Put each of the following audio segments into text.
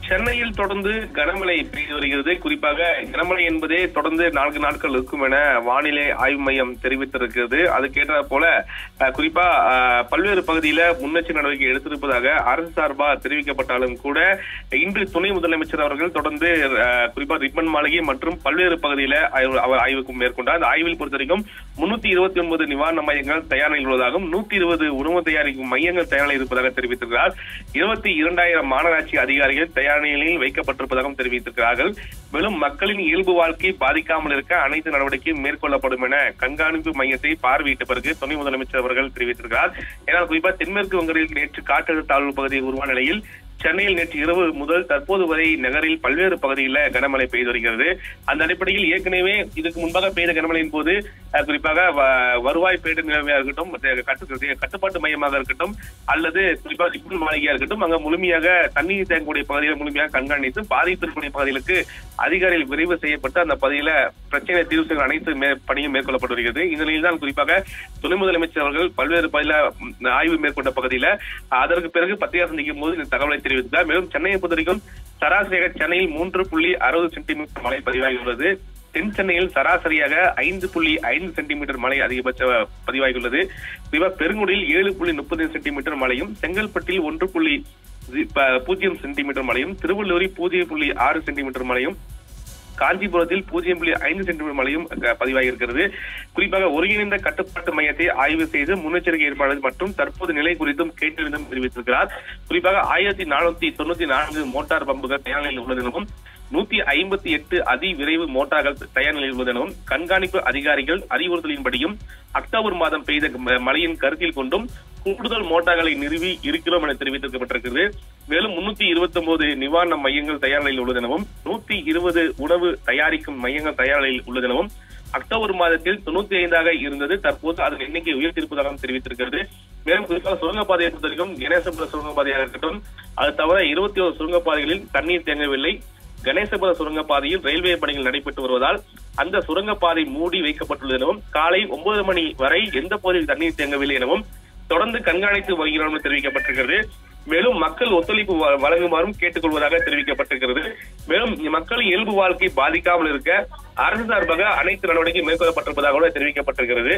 சென்னையில் தொடர்ந்து கனமழை பெய்து வருகிறது குறிப்பாக கனமழை என்பதே தொடர்ந்து நான்கு நாட்கள் இருக்கும் என வானிலை ஆய்வு மையம் தெரிவித்திருக்கிறது அதுக்கேற்ற போல அஹ், குறிப்பா அஹ், பல்வேறு பகுதியில முன்னெச்சரிக்கை நடவடிக்கை எடுத்திருப்பதாக அரசு சார்பா தெரிவிக்கப்பட்டாலும் கூட இன்று துணை முதலமைச்சர் அவர்கள் தொடர்ந்து அஹ், குறிப்பா ரிப்பன் மாளிகை மற்றும் பல்வேறு பகுதியில ஆய்வு- அவர் ஆய்வுக்கு மேற்கொண்டார் அந்த ஆய்வில் பொறுத்த வரைக்கும் முன்னூத்தி இருபத்தி ஒன்பது நிவாரண மையங்கள் தயார் நிலையில் உள்ளதாகவும் நூத்தி இருபது உணவு தயாரிக்கும் மையங்கள் தயார் நிலையில் இருப்பதாக தெரிவித்திருக்கிறார் இருபத்தி இரண்டாயிரம் மாநகராட்சி அதிகாரிகள் தயார் நிலையில் வைக்கப்பட்டிருப்பதாகவும் தெரிவித்திருக்கிறார்கள் மேலும் மக்களின் இயல்பு வாழ்க்கை பாதிக்காமல் இருக்க அனைத்து நடவடிக்கையும் மேற்கொள்ளப்படும் என கண்காணிப்பு மையத்தை பார்வையிட்ட பிறகு துணை முதலமைச்சர் அவர்கள் தெரிவித்திருக்கிறார் ஏனால் குறிப்பா தென்மேற்கு வங்கத்தில் நேற்று காற்றழுத்த தாழ்வு பகுதி உருவான நிலையில் சென்னையில் நேற்று இரவு முதல் தற்போது வரை நகரில் பல்வேறு பகுதிகளில் கனமழை பெய்து வருகிறது அந்த அடிப்படையில் ஏற்கனவே இதுக்கு முன்பாக பெய்த கனமழையின் போது அஹ், குறிப்பாக வ- வருவாய் பேடு நிலைமையாக இருக்கட்டும் மற்ற கட்டு கட்டுப்பாட்டு மையமாக இருக்கட்டும் அல்லது குறிப்பாக ரிப்பன் மாளிகையா இருக்கட்டும் அங்க முழுமையாக தண்ணீர் தேங்கக்கூடிய பகுதிகளை முழுமையாக கண்காணித்து பாதிப்பிற்குரிய பகுதிகளுக்கு அதிகாரிகள் விரைவு செய்யப்பட்டு அந்த பகுதியில பிரச்சனை தீர்வு செய்யும் அனைத்து மே- பணியும் மேற்கொள்ளப்பட்டு வருகிறது இந்த நிலையில் தான் குறிப்பாக துணை முதலமைச்சர் அவர்கள் பல்வேறு பகுதியில ம், ஆய்வு மேற்கொண்ட பகுதியில அதற்கு பிறகு பத்திரிகை சந்திக்கும் போது இந்த தகவலை தெரிவித்தார் மேலும் சென்னையை பொறுத்த வரைக்கும் சராசரியாக சென்னையில் மூன்று புள்ளி அறுபது சென்டிமீட்டர் மழை பதிவாகியுள்ளது தென் சென்னையில் சராசரியாக ஐந்து புள்ளி ஐந்து சென்டிமீட்டர் மழை அதிகபட்ச பதிவாகியுள்ளது குறிப்பா பெருங்குடியில் ஏழு புள்ளி முப்பது சென்டிமீட்டர் மழையும் செங்கல்பட்டில் ஒன்று புள்ளி சி- ப- பூஜ்ஜியம் சென்டிமீட்டர் மழையும் திருவள்ளூரில் பூஜ்ஜியம் புள்ளி ஆறு சென்டிமீட்டர் மழையும் காஞ்சிபுரத்தில் பூஜ்ஜியம் புள்ளி ஐந்து சென்டிமீட்டர் மழையும் அஹ், பதிவாகி இருக்கிறது குறிப்பாக ஒருங்கிணைந்த கட்டுப்பாட்டு மையத்தை ஆய்வு செய்து முன்னெச்சரிக்கை ஏற்பாடு மற்றும் தற்போது நிலை குறித்தும் கேட்டறிந்தும் தெரிவித்திருக்கிறார் குறிப்பாக ஆயிரத்தி நானூத்தி தொண்ணூத்தி நான்கு மோட்டார் பம்புகள் தயார் நிலையில் உள்ளது எனவும் நூத்தி ஐம்பத்தி எட்டு அதி விரைவு மோட்டார்கள் தயார் நிலையில் உள்ளது எனவும் கண்காணிப்பு அதிகாரிகள் அறிவுறுத்தலின்படியும் அக்டோபர் மாதம் பெய்த ம- மழையின் கருத்தில் கொண்டும் கூடுதல் மோட்டார்களை நிறுவி இருக்கிறோம் என தெரிவித்திருக்கப்பட்டிருக்கிறது மேலும் முன்னூத்தி இருபத்தி ஒன்பது நிவாரண மையங்கள் தயார் நிலையில் உள்ளது எனவும் நூத்தி இருபது உணவு தயாரிக்கும் மையங்கள் தயார் நிலையில் உள்ளது எனவும் அக்டோபர் மாதத்தில் தொண்ணூத்தி ஐந்தாக இருந்தது தற்போது அதன் எண்ணிக்கை உயர்த்திருப்பதாகவும் தெரிவித்திருக்கிறது மேலும் குறிப்பாக சுரங்கப்பாதையை பொறுத்த வரைக்கும் கணேசபுர சுரங்கப்பாதையாக இருக்கட்டும் அது தவிர இருபத்தி ஒரு சுரங்கப்பாதைகளில் தண்ணீர் தேங்கவில்லை கணேசபுர சுரங்கப்பாதையில் ரயில்வே பணிகள் நடைபெற்று வருவதால் அந்த சுரங்கப்பாதை மூடி வைக்கப்பட்டுள்ளது எனவும் காலை ஒன்பது மணி வரை எந்த பகுதியில் தண்ணீர் தேங்கவில்லை எனவும் தொடர்ந்து கண்காணித்து வருகிறோம் என தெரிவிக்கப்பட்டிருக்கிறது மேலும் மக்கள் ஒத்துழைப்பு வ- வழங்குமாறும் கேட்டுக்கொள்வதாக தெரிவிக்கப்பட்டிருக்கிறது மேலும் மக்களின் இயல்பு வாழ்க்கை பாதிக்காமல் இருக்க அரசு சார்பாக அனைத்து நடவடிக்கை மேற்கொள்ளப்பட்டிருப்பதாக கூட தெரிவிக்கப்பட்டிருக்கிறது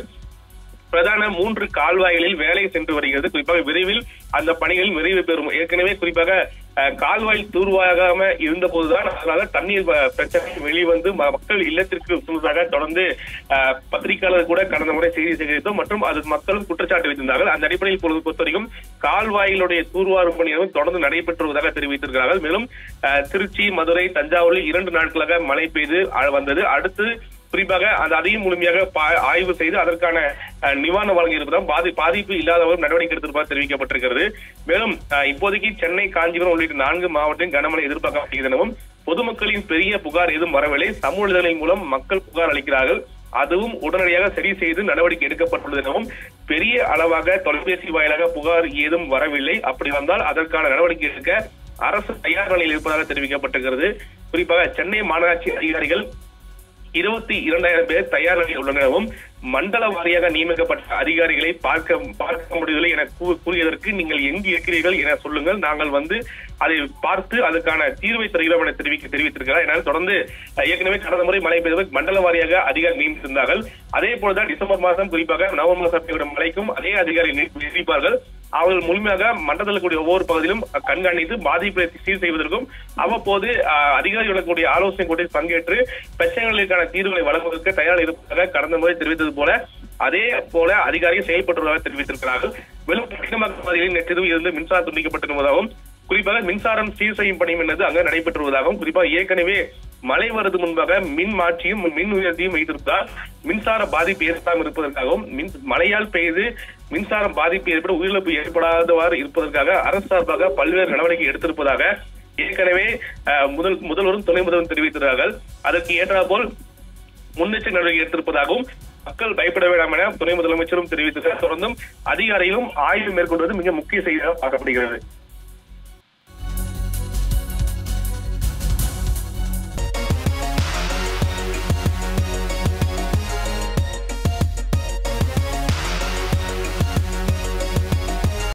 பிரதான மூன்று கால்வாய்களில் வேலை சென்று வருகிறது குறிப்பாக விரைவில் அந்த பணிகள் நிறைவு பெறும் ஏற்கனவே குறிப்பாக அஹ், கால்வாய் தூர்வாகாம இருந்த போதுதான் அதனால தண்ணீர் ப- பிரச்சனை வெளிவந்து ம- மக்கள் இல்லத்திற்கு சுமதாக தொடர்ந்து அஹ், பத்திரிகையாளர் கூட கடந்த முறை செய்தி சேகரித்தோம் மற்றும் அது மக்களும் குற்றச்சாட்டு வைத்திருந்தார்கள் அந்த அடிப்படையில் பொழுது பொறுத்த வரைக்கும் கால்வாயிலுடைய தூர்வாரும் பணிகளும் தொடர்ந்து நடைபெற்று வருவதாக தெரிவித்திருக்கிறார்கள் மேலும் அஹ், திருச்சி மதுரை தஞ்சாவூரில் இரண்டு நாட்களாக மழை பெய்து அ- வந்தது அடுத்து குறிப்பாக அந்த அதையும் முழுமையாக பா- ஆய்வு செய்து அதற்கான அஹ், நிவாரணம் வழங்கியிருப்பதால் பாதி பாதிப்பு இல்லாதவர் நடவடிக்கை எடுத்திருப்பதாக தெரிவிக்கப்பட்டிருக்கிறது மேலும் அஹ், இப்போதைக்கு சென்னை காஞ்சிபுரம் உள்ளிட்ட நான்கு மாவட்டங்களில் கனமழை எதிர்பார்க்கப்படுகிறது எனவும் பொதுமக்களின் பெரிய புகார் எதுவும் வரவில்லை சமூக இதழின் மூலம் மக்கள் புகார் அளிக்கிறார்கள் அதுவும் உடனடியாக சரி செய்து நடவடிக்கை எடுக்கப்பட்டுள்ளது எனவும் பெரிய அளவாக தொலைபேசி வாயிலாக புகார் ஏதும் வரவில்லை அப்படி வந்தால் அதற்கான நடவடிக்கை எடுக்க அரசு தயார் நிலையில் இருப்பதாக தெரிவிக்கப்பட்டிருக்கிறது குறிப்பாக சென்னை மாநகராட்சி அதிகாரிகள் இருபத்தி இரண்டாயிரம் பேர் தயார் நிலையில் உள்ளனர் எனவும் மண்டல வாரியாக நியமிக்கப்பட்ட அதிகாரிகளை பார்க்க பார்க்க முடியவில்லை என கூ- கூறியதற்கு நீங்கள் எங்கு இருக்கிறீர்கள் என சொல்லுங்கள் நாங்கள் வந்து அதை பார்த்து அதுக்கான தீர்வை தருகிறோம் என தெரிவிக்க தெரிவித்திருக்கிறார் என தொடர்ந்து அஹ், ஏற்கனவே கடந்த முறை மழை பெய்தவர் மண்டல வாரியாக அதிகாரி நியமித்திருந்தார்கள் அதே போலதான் டிசம்பர் மாதம் குறிப்பாக நவம்பர் சபையோட மழைக்கும் அதே அதிகாரி நிய- நியமிப்பார்கள் அவர்கள் முழுமையாக மண்டலத்தில் கூடிய ஒவ்வொரு பகுதியிலும் அஹ், கண்காணித்து பாதிப்பை சீர் செய்வதற்கும் அவ்வப்போது அஹ், அதிகாரிகளுக்கு கூடிய ஆலோசனை கூட்டத்தில் பங்கேற்று பிரச்சனைகளுக்கான தீர்வுகளை வழங்குவதற்கு தயார் இருப்பதாக கடந்த முறை தெரிவித்தது போல அதே போல அதிகாரிகள் செயல்பட்டுள்ளதாக தெரிவித்திருக்கிறார்கள் மேலும் கடினமாக பகுதிகளில் நேற்றிரவு இருந்து மின்சாரம் துண்டிக்கப்பட்டிருப்பதாகவும் குறிப்பாக மின்சாரம் சீர் செய்யும் பணியும் என்பது அங்கு நடைபெற்று வருவதாகவும் குறிப்பாக ஏற்கனவே மழை வருவது முன்பாக மின் மாற்றியும் மின் உயர்த்தியும் வைத்திருப்பதால் மின்சார பாதிப்பு ஏற்படாமல் இருப்பதற்காகவும் மின் மழையால் பெய்து மின்சாரம் பாதிப்பு ஏற்பட உயிரிழப்பு ஏற்படாதவாறு இருப்பதற்காக அரசு சார்பாக பல்வேறு நடவடிக்கை எடுத்திருப்பதாக ஏற்கனவே அஹ், முதல் முதல்வரும் துணை முதல்வரும் தெரிவித்திருக்கிறார்கள் அதற்கு ஏற்றாற்போல் முன்னெச்சரிக்கை நடவடிக்கை எடுத்திருப்பதாகவும் மக்கள் பயப்பட வேண்டாம் என துணை முதலமைச்சரும் தெரிவித்திருக்கிறார் தொடர்ந்தும் அதிகாரிகளும் ஆய்வு மேற்கொள்வது மிக முக்கிய செய்தியாக பார்க்கப்படுகிறது